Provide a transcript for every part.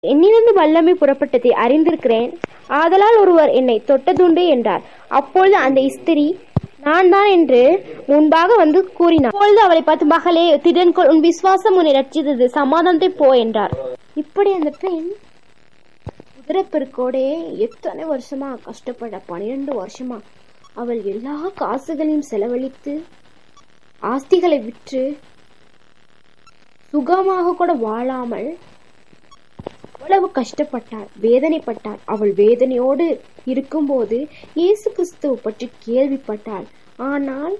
என்னிலிருந்து வல்லமை புறப்பட்டதை அறிந்திருக்கிறேன் ஆதலால் ஒருவர் என்னை தொட்டதுண்டு என்றார் அப்பொழுது அந்த ஸ்திரீ நான் தான் என்று முன்பாக வந்து கூறினார் அப்பொழுது அவளை பார்த்து மகளே திடன்கொள் உன் விசுவாசம் உன்னை ரட்சித்தது சமாதானத்தை போ என்றார் இப்படி அந்த பெண் குதிரைப்பெருக்கோடே எத்தனை வருஷமா கஷ்டப்பட பன்னிரண்டு வருஷமா அவள் எல்லா காசுகளையும் செலவழித்து ஆஸ்திகளை விற்று சுகமாக கூட வாழாமல் அவ்வளவு கஷ்டப்பட்டாள் வேதனைப்பட்டாள் அவள் வேதனையோடு இருக்கும்போது இயேசு கிறிஸ்துவ பற்றி கேள்விப்பட்டாள் ஆனால்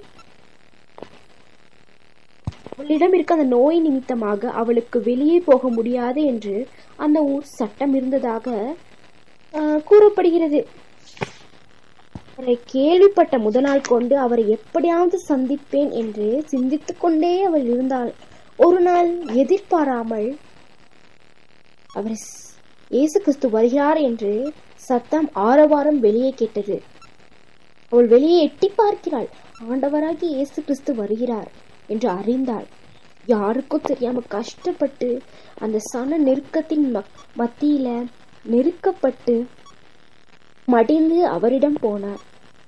அவளிடம் இருக்க அந்த நோய் நிமித்தமாக அவளுக்கு வெளியே போக முடியாது என்று அந்த ஊர் சட்டம் இருந்ததாக ஆஹ், கூறப்படுகிறது அவரை கேள்விப்பட்ட முதல் நாள் கொண்டு அவரை எப்படியாவது சந்திப்பேன் என்று சிந்தித்துக் கொண்டே அவள் இருந்தாள் ஒரு நாள் எதிர்பாராமல் அவர் ஸ்- இயேசு கிறிஸ்து வருகிறார் என்று சத்தம் ஆரவாரம் வெளியே கேட்டது அவள் வெளியே எட்டி பார்க்கிறாள் ஆண்டவராகி இயேசு கிறிஸ்து வருகிறார் என்று அறிந்தாள் யாருக்கும் தெரியாம கஷ்டப்பட்டு அந்த சன நெருக்கத்தின் மக்- மத்தியில நெருக்கப்பட்டு மடிந்து அவரிடம் போனார்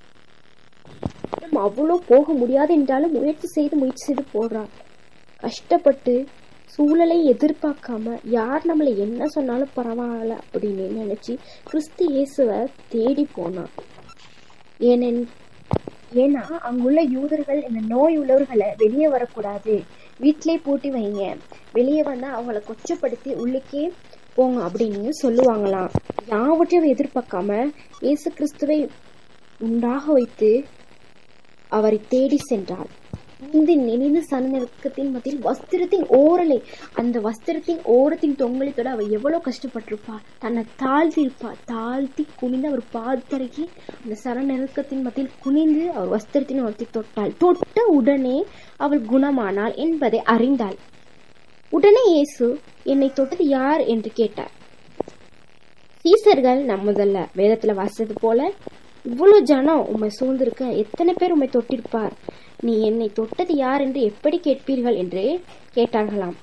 அவ்வளோ போக முடியாது என்றாலும் முயற்சி செய்து முயற்சி செய்து போடுறார் கஷ்டப்பட்டு சூழலை எதிர்பார்க்காம யார் நம்மளை என்ன சொன்னாலும் பரவாயில்ல அப்படின்னு நினைச்சு கிறிஸ்து இயேசுவை தேடி போனான் ஏனென் ஏன்னா அங்குள்ள யூதர்கள் இந்த நோய் உள்ளவர்களை வெளியே வரக்கூடாது வீட்டிலே பூட்டி வைங்க வெளியே வந்தா அவங்கள கொச்சப்படுத்தி உள்ளுக்கே போங்க அப்படின்னு சொல்லுவாங்களாம் யாவற்றையும் எதிர்பார்க்காம இயேசு கிறிஸ்துவை உண்டாக வைத்து அவரை தேடி சென்றாள் இந்த நெளிந்த சனநெருக்கத்தின் மத்தியில் வஸ்திரத்தின் ஓரலை அந்த வஸ்திரத்தின் ஓரத்தின் தொங்கலத்தோட அவ எவ்வளவு கஷ்டப்பட்டிருப்பா தன்னை தாழ்த்தி இருப்பா தாழ்த்தி குனிந்து அவர் பாதத்தரைக்கு அந்த சனநெருக்கத்தின் மத்தியில் குனிந்து அவர் வஸ்திரத்தின் ஓரத்தை தொட்டாள் தொட்ட உடனே அவள் குணமானாள் என்பதை அறிந்தாள் உடனே இயேசு என்னை தொட்டது யார் என்று கேட்டார் சீசர்கள் நம்ம முதல்ல வேதத்துல வாசித்தது போல இவ்வளவு ஜனம் உம்மை சூழ்ந்திருக்க எத்தனை பேர் உம்மை தொட்டிருப்பார் நீ என்னை தொட்டது யார் என்று எப்படி கேட்பீர்கள் என்று கேட்டார்களாம்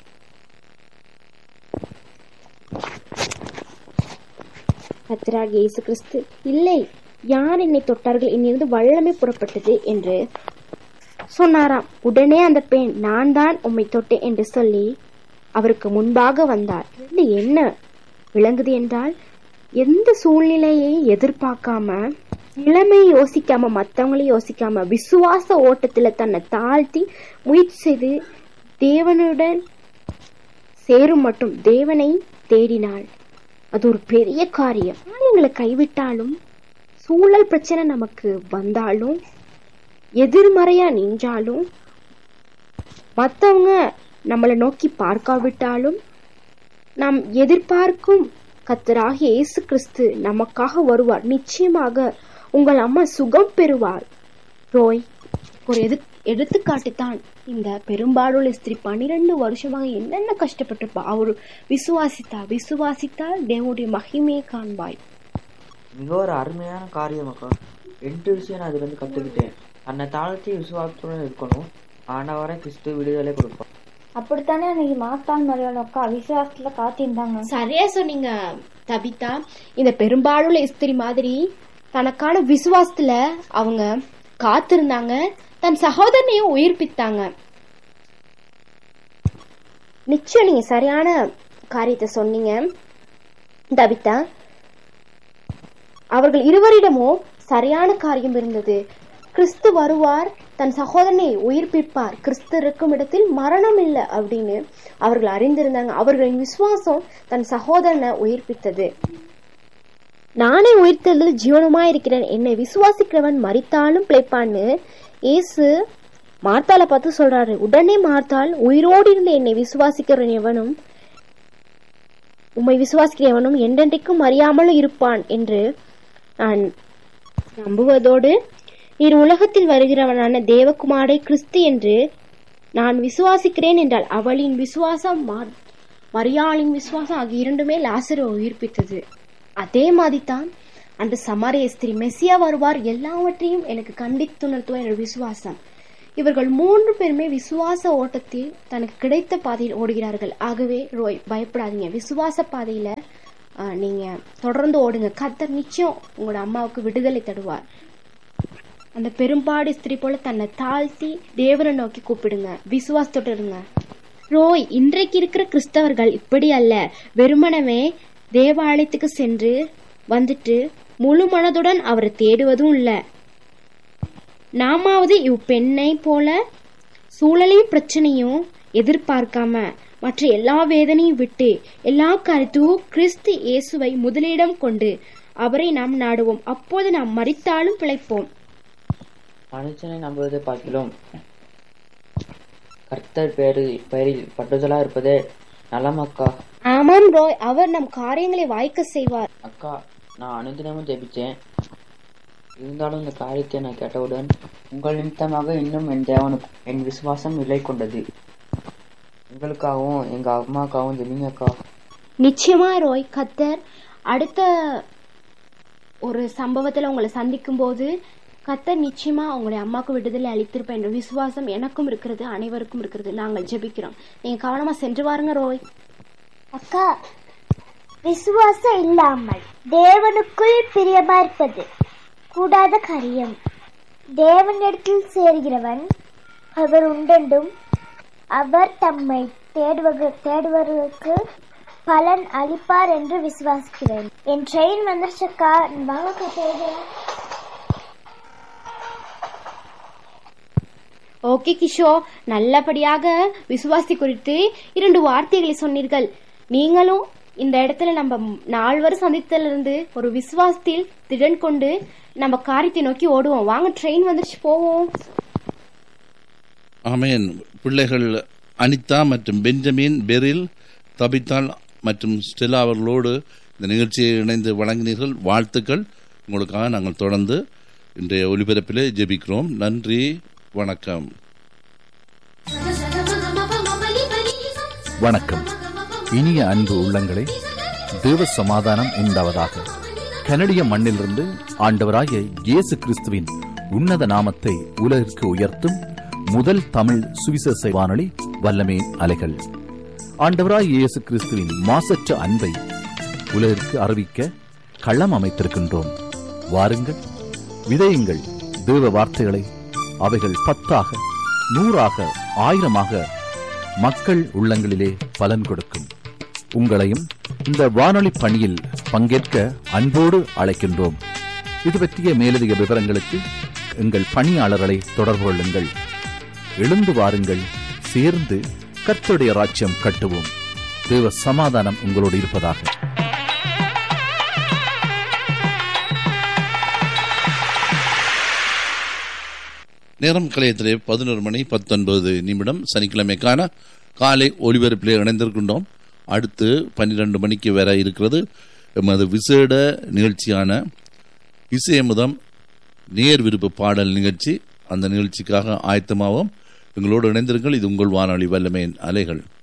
கர்த்தராகிய இயேசு கிறிஸ்து இல்லை யார் என்னை தொட்டார்கள் என்னிருந்து வல்லமை புறப்பட்டது என்று சொன்னாராம் உடனே அந்த பெண் நான் தான் உம்மை தொட்டேன் என்று சொல்லி அவருக்கு முன்பாக வந்தார் இது என்ன விளங்குது என்றால் எந்த சூழ்நிலையை எதிர்பார்க்காம நிலைமை யோசிக்காம மற்றவங்களையும் யோசிக்காம விசுவாச ஓட்டத்துல தன்னை தாழ்த்தி முயற்சி செய்து தேவனுடன் சேரும் மட்டும் தேவனை தேடினாள் அது ஒரு பெரிய காரியம் எங்களை கைவிட்டாலும் சூழல் பிரச்சனை நமக்கு வந்தாலும் எதிர்மறையா நின்றாலும் மற்றவங்க நம்மளை நோக்கி பார்க்காவிட்டாலும் நாம் எதிர்பார்க்கும் கத்தராகிய இயேசு கிறிஸ்து நமக்காக வருவார் நிச்சயமாக உங்கள் அம்மா சுகம் பெறுவார் ரோய் ஒரு எது எடுத்துக்காட்டு தான் இந்த பெரும்பாலுள்ள ஸ்திரீ பன்னிரண்டு வருஷமாக என்னென்ன கஷ்டப்பட்டிருப்பா அவர் விசுவாசித்தா விசுவாசித்தால் தேவனுடைய மகிமையை காண்பாய் மிக ஒரு அருமையான காரியம் அக்கா ரெண்டு விஷயம் நான் அதுலேருந்து கற்றுக்கிட்டேன் தன்னை தாழ்த்தி விசுவாசத்துடன் இருக்கணும் ஆண்டவரை கிறிஸ்து விடுதலை கொடுப்பார் அப்படித்தானே அன்னைக்கு மாஸ்தான் மரியாதை அக்கா விசுவாசத்துல காத்திருந்தாங்க சரியா சொன்னீங்க தபிதா இந்த பெரும்பாலுள்ள ஸ்திரி மாதிரி தனக்கான விசுவாசத்துல அவங்க காத்திருந்தாங்க தன் சகோதரனையும் உயிர்ப்பித்தாங்க நிச்சயம் நீங்க சரியான காரியத்தை சொன்னீங்க தபிதா அவர்கள் இருவரிடமும் சரியான காரியம் இருந்தது கிறிஸ்து வருவார் தன் சகோதரனை உயிர்ப்பிப்பார் கிறிஸ்து இருக்கும் இடத்தில் மரணம் இல்லை அப்படின்னு அவர்கள் அறிந்திருந்தாங்க அவர்களின் விசுவாசம் தன் சகோதரனை உயிர்ப்பித்தது நானே உயிர்த்ததில் ஜீவனமாய் இருக்கிறேன் என்னை விசுவாசிக்கிறவன் மரித்தாலும் பிழைப்பான்னு இயேசு மார்த்தால பார்த்து சொல்றாரு உடனே மார்த்தால் உயிரோடு இருந்த என்னை விசுவாசிக்கிறவன் எவனும் உம்மை விசுவாசிக்கிற எவனும் என்றென்றைக்கும் அறியாமலும் இருப்பான் என்று நான் நம்புவதோடு நீர் உலகத்தில் வருகிறவனான தேவகுமாரை கிறிஸ்து என்று நான் விசுவாசிக்கிறேன் என்றால் அவளின் விசுவாசம் மா- மரியாளின் விசுவாசம் ஆகிய இரண்டுமே லாசரை உயிர்ப்பித்தது அதே மாதிரி தான் அந்த சமாரிய ஸ்திரீ மெஸ்ஸியா வருவார் எல்லாவற்றையும் எனக்கு கண்டித்துணர்த்துவ என்னோட விசுவாசம் இவர்கள் மூன்று பேருமே விசுவாச ஓட்டத்தில் தனக்கு கிடைத்த பாதையில் ஓடுகிறார்கள் ஆகவே ரோய் பயப்படாதீங்க விசுவாச பாதையில ஆஹ், நீங்க தொடர்ந்து ஓடுங்க கத்தர் நிச்சயம் உங்களோட அம்மாவுக்கு விடுதலை தருவார் அந்த பெரும்பாடு ஸ்திரீ போல தன்னை தாழ்த்தி தேவனை நோக்கி கூப்பிடுங்க விசுவாசத்தோட இருங்க ரோய் இன்றைக்கு இருக்கிற கிறிஸ்தவர்கள் இப்படி அல்ல வெறுமனவே தேவாலயத்துக்கு சென்று வந்துட்டு முழு மனதுடன் அவரை தேடுவதும் இல்லை நாமாவது இவ்வெண்ணை போல சூழலையும் பிரச்சனையும் எதிர்பார்க்காம மற்ற எல்லா வேதனையும் விட்டு எல்லா கருத்தும் கிறிஸ்து இயேசுவை முதலிடம் கொண்டு அவரை நாம் நாடுவோம் அப்போது நாம் மறித்தாலும் பிழைப்போம் மனுஷனை நம்புவதை பார்க்கிலும் கர்த்தர் பேரில் பெயரில் பட்டுதலா இருப்பதே நலம் அக்கா ஆமாம் ரோய் அவர் நம் காரியங்களை வாய்க்க செய்வார் அக்கா நான் அனுதினமும் ஜெபிச்சேன் இருந்தாலும் இந்த காரியத்தை நான் கேட்டவுடன் உங்கள் நிமித்தமாக இன்னும் என் தேவனுக்கு என் விசுவாசம் நிலை கொண்டது உங்களுக்காகவும் எங்க அம்மாக்காகவும் ஜெபிங்க அக்கா நிச்சயமா ரோய் கத்தர் அடுத்த ஒரு சம்பவத்துல உங்களை சந்திக்கும் போது கத்தர் நிச்சயமா உங்களுடைய அம்மாவுக்கு விடுதலை அளித்திருப்பேன் என்ற விசுவாசம் எனக்கும் இருக்கிறது அனைவருக்கும் இருக்கிறது நாங்கள் ஜெபிக்கிறோம் நீங்க கவனமா சென்று வாருங்க ரோய் அக்கா விசுவாசம் இல்லாமல் தேவனுக்குள் பிரியமா இருப்பது கூடாத காரியம் தேவனிடத்தில் சேர்கிறவன் அவர் உண்டென்றும் அவர் தம்மை தேடுவக தேடுவதற்கு பலன் அளிப்பார் என்று விசுவாசிக்கிறேன் என் ட்ரெயின் வந்துருச்சக்கா வாங்க போகலாம் ஓகே கிஷோ நல்லபடியாக விசுவாசி குறித்து இரண்டு வார்த்தைகளை சொன்னீர்கள் நீங்களும் இந்த இடத்துல நம்ம நால்வர் சந்தித்திலிருந்து ஒரு விசுவாசத்தில் திடன் கொண்டு நம்ம காரியத்தை நோக்கி ஓடுவோம் வாங்க ட்ரெயின் வந்துருச்சு போவோம் ஆமேன் பிள்ளைகள் அனிதா மற்றும் பெஞ்சமின் பெரில் தபித்தாள் மற்றும் ஸ்டெல்லா அவர்களோடு இந்த நிகழ்ச்சியை இணைந்து வழங்கினீர்கள் வாழ்த்துக்கள் உங்களுக்காக நாங்கள் தொடர்ந்து இன்றைய ஒலிபரப்பிலே ஜெபிக்கிறோம் நன்றி வணக்கம் வணக்கம் இனிய அன்பு உள்ளங்களே தேவ சமாதானம் உண்டாவதாக கனடிய மண்ணிலிருந்து ஆண்டவராகிய இயேசு கிறிஸ்துவின் உன்னத நாமத்தை உலகிற்கு உயர்த்தும் முதல் தமிழ் சுவிசேஷ வானொலி வல்லமே அலைகள் ஆண்டவராய் இயேசு கிறிஸ்துவின் மாசற்ற அன்பை உலகிற்கு அறிவிக்க களம் அமைத்திருக்கின்றோம் வாருங்கள் விதையுங்கள் தேவ வார்த்தைகளை அவைகள் பத்தாக நூறாக ஆயிரமாக மக்கள் உள்ளங்களிலே பலன் கொடுக்கும் உங்களையும் இந்த வானொலி பணியில் பங்கேற்க அன்போடு அழைக்கின்றோம் இது பற்றிய மேலதிக விவரங்களுக்கு எங்கள் பணியாளர்களை தொடர்பு கொள்ளுங்கள் எழுந்து வாருங்கள் சேர்ந்து கர்த்தருடைய ராஜ்யம் கட்டுவோம் தேவ சமாதானம் உங்களோடு இருப்பதாக நேரம் கலையத்திலே பதினோரு மணி பத்தொன்பது நிமிடம் சனிக்கிழமைக்கான காலை ஒலிபரப்பிலே இணைந்திருக்கின்றோம் அடுத்து பன்னிரண்டு மணிக்கு வர இருக்கிறது எமது விசேட நிகழ்ச்சியான இசையமுதம் நேர் விருப்ப பாடல் நிகழ்ச்சி அந்த நிகழ்ச்சிக்காக ஆயத்தமாவோம் எங்களோடு இணைந்திருங்கள் இது உங்கள் வானொலி வல்லமையின் அலைகள்